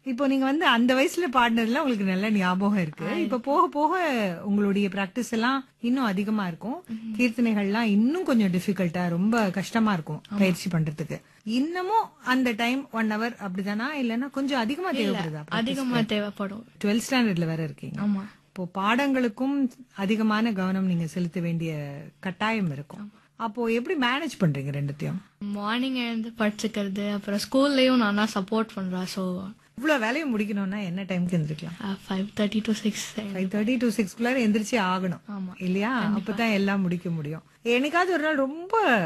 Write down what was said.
இப்போ நீங்க வந்து அந்த வயசுல பாடினதுலாம் உங்களுக்கு நல்ல ஞாபகம் இருக்கு இப்ப போக போக உங்களுடைய பிராக்டிஸ் எல்லாம் இன்னும் அதிகமா இருக்கும் கீர்த்தனைகள்லாம் இன்னும் கொஞ்சம் டிஃபிகல்ட்டா ரொம்ப கஷ்டமா இருக்கும் பயிற்சி பண்றதுக்கு இன்னமும் அந்த டைம் ஒன் ஹவர் அப்படிதானா இல்லைன்னா கொஞ்சம் அதிகமா தேவைப்படுதா அதிகமா தேவைப்படும் டுவெல்த் ஸ்டாண்டர்ட்ல வேற இருக்கீங்க ஆமா இப்போ பாடங்களுக்கும் அதிகமான கவனம் நீங்க செலுத்த வேண்டிய கட்டாயம் இருக்கும் அப்போ எப்படி மேனேஜ் பண்றீங்க ரெண்டுத்தையும் மார்னிங் எழுந்து படிச்சுக்கிறது அப்புறம் ஸ்கூல்லயும் நான் தான் சப்போர்ட் பண்றேன் ஸோ இவ்வளவு வேலையை முடிக்கணும்னா என்ன டைம்க்கு எந்திரிக்கலாம் five thirty to six five thirty to சிக்ஸ்க்குள்ளார எந்திரிச்சு ஆகணும் ஆமா. இல்லையா அப்பதான் எல்லாம் முடிக்க முடியும் என்னைக்காவது ஒரு நாள் ரொம்ப